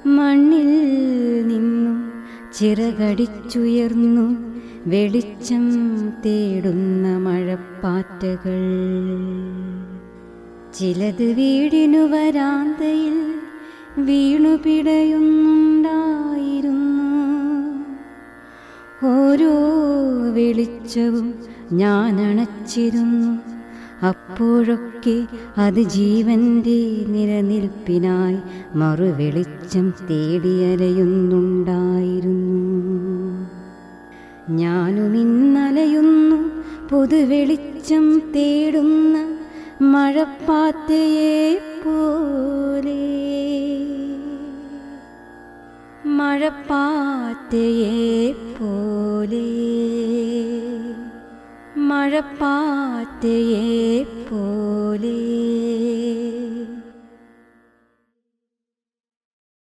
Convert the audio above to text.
മണ്ണിൽ നിന്നും ചിറകടിച്ചുയർന്നു വെളിച്ചം തേടുന്ന മഴപ്പാറ്റകൾ ചിലത് വീടിനു വരാന്തയിൽ വീണു പിടയുന്നുണ്ടായിരുന്നു ഓരോ വെളിച്ചവും ഞാൻ അണച്ചിരുന്നു അപ്പോഴൊക്കെ അത് ജീവന്റെ നിലനിൽപ്പിനായി മറുവെളിച്ചം തേടിയലയുന്നുണ്ടായിരുന്നു ഞാനും ഇന്നലയുന്നു പൊതുവെളിച്ചം തേടുന്ന മഴപ്പാത്തയെ പോലെ മഴപ്പാത്തയെ പോലെ മഴപ്പാത്തയെ പോലെ